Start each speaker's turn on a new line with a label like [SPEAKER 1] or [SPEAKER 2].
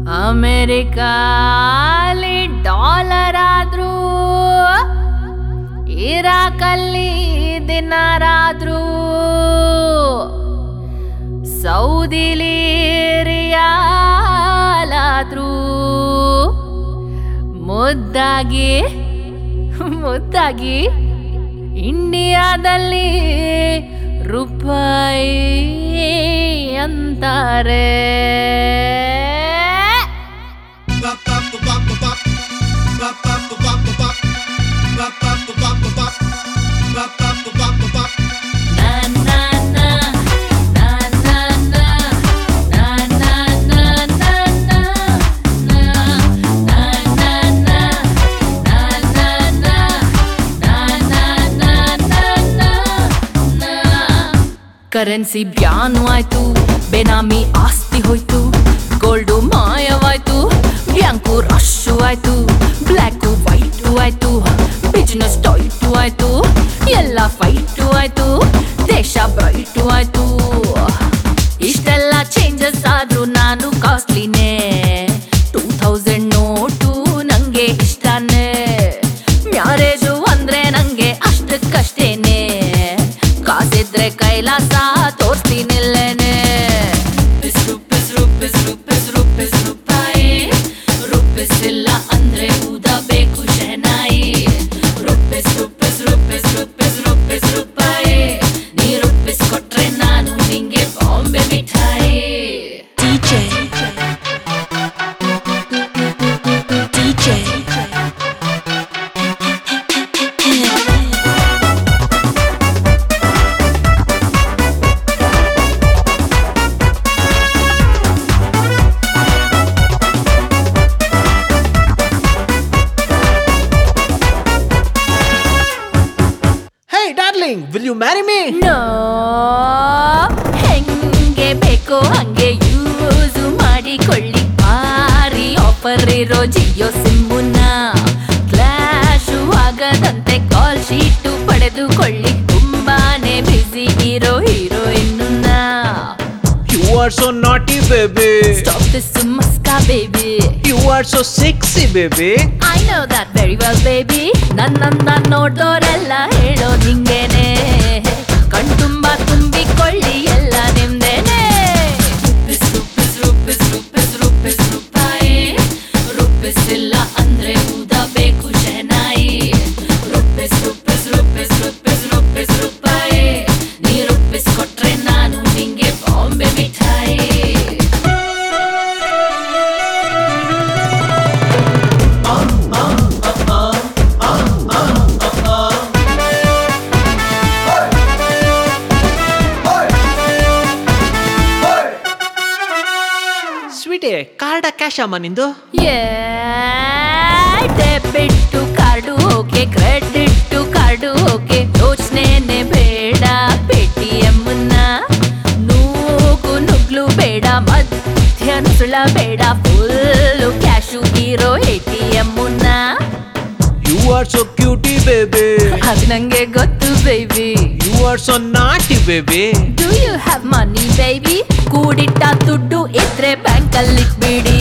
[SPEAKER 1] ಅಮೆರಿಕಾಲಿ dollar ಆದ್ರೂ ಇರಾಕಲ್ಲಿ ದಿನಾರಾದ್ರೂ ಸೌದಿಲಿ ರಿಯಾಲಾದ್ರೂ ಮುದ್ದಾಗಿ ಮುದ್ದಾಗಿ ಇಂಡಿಯಾದಲ್ಲಿ ರೂಪಾಯಿ ಅಂತಾರೆ ನಾ ನಾ ನಾ ನಾ ನಾ ನಾ ನಾ ನಾ ನಾ ನಾ ನಾ ನಾ ನಾ ನಾ ಕರೆನ್ಸಿ ಬ್ಯಾನು ಆಯ್ತು ಬೆನಾಮಿ ಆಸ್ತಿ ಹೋಯ್ತು ಗೋಲ್ಡು ಮಾಯವಾಯ್ತು ಬ್ಯಾಂಕು ರಶ್ಶು ಆಯ್ತು ಬ್ಲ್ಯಾಕು ವೈಟು ಆಯ್ತು ಬಿಸ್ನೆಸ್ ಟೈಟು ಆಯ್ತು ಎಲ್ಲ ಫೈಟು ಆಯ್ತು ದೇಶ ಬ್ರೈಟು ಆಯ್ತು ಇಷ್ಟೆಲ್ಲ ಚೇಂಜಸ್ ಆದ್ರೂ ನಾನು ಕಾಸ್ಟ್ಲಿನೇ ಟೂ ತೌಸಂಡ್ ನೋಟು ನಂಗೆ ಇಷ್ಟನೇ ಮ್ಯಾರೇಜು ಅಂದ್ರೆ ನಂಗೆ ಅಷ್ಟಕ್ಕಷ್ಟೇನೆ ಕಾಸಿದ್ರೆ ಕೈಲಾಸ ತೋರ್ಸ್ತೀನಿಲ್ಲೇನೆ ರೂಪಿಸಿಲ್ಲ ಅಂದ್ರೆ ಊದಬೇಕು ಶೆನಾಯಿ rupees rupees rupees rupees rupees ರೂಪಾಯಿ ನೀ ರೂಪಿಸ್ಕೊಟ್ರೆ ನಾನು ನಿಂಗೆ ಬಾಂಬೆ ಮಿಠಾಯಿ
[SPEAKER 2] DJ DJ
[SPEAKER 3] Hey, darling, will you marry me?
[SPEAKER 1] No ಹೆಂಗೆ ಬೇಕೋ ಹಂಗೆ ಯೂಸು ಮಾಡಿಕೊಳ್ಳಿ ಭಾರಿ ಆಫರ್ ಇರೋ ಜಿಯೋ ಸಿಮ್ಮುನ ಕ್ಲಾಶು ಆಗದಂತೆ ಕಾಲ್ ಶೀಟು ಪಡೆದುಕೊಳ್ಳಿ ತುಂಬಾನೇ ಬ್ಯುಸಿ ಇರೋ ಹೀರೋಯಿನ್ನ
[SPEAKER 3] You are so naughty, baby.
[SPEAKER 1] Stop this ಮಸ್ಕಾ baby
[SPEAKER 3] You are so sexy, baby.
[SPEAKER 1] I know that very well baby ನನ್ನನ್ನ ನೋಡೋರೆಲ್ಲ ಹೇಳೋ ನಿಂಗೇನೆ ಕಣ್ತುಂಬ ತುಂಬಿಕೊಳ್ಳಿ ಎಲ್ಲ ನಿಮ್ದೇನೆ ರೂಪಿಸಿಲ್ಲ ಅಂದ್ರೆ ಊದಬೇಕು ಶೆನಾಯಿ rupees rupees rupees rupees rupees ರೂಪಾಯಿ ನೀ ರೂಪಿಸ್ಕೊಟ್ರೆ ನಾನು ನಿಂಗೆ ಬಾಂಬೆ ಮಿಠಾಯಿ
[SPEAKER 3] ಸ್ವೀಟೇ ಕಾರ್ಡ ಕ್ಯಾಶ್ ಅಮ್ಮ ನಿಂದು
[SPEAKER 1] debit card okay credit card okay ಯೋಚನೆನೆ ಬೇಡ ಪೇಟಿಎಮ್ನ ನೂಕು ನುಗ್ಲು ಬೇಡ ಮಧ್ಯ ನುಸುಳ ಬೇಡ ಫುಲ್ ಕ್ಯಾಶು ಇರೋ ಎ ಟಿ ಎಮ್ನ
[SPEAKER 3] you are so cutie baby
[SPEAKER 1] ಅದು ನಂಗೆ ಗೊತ್ತು baby
[SPEAKER 3] you are so naughty baby
[SPEAKER 1] do you have money baby ಕೂಡಿಟ್ಟ ದುಡ್ಡು ಇದ್ರೆ ಬ್ಯಾಂಕಲ್ಲಿ ಇಟ್ಬಿಡಿ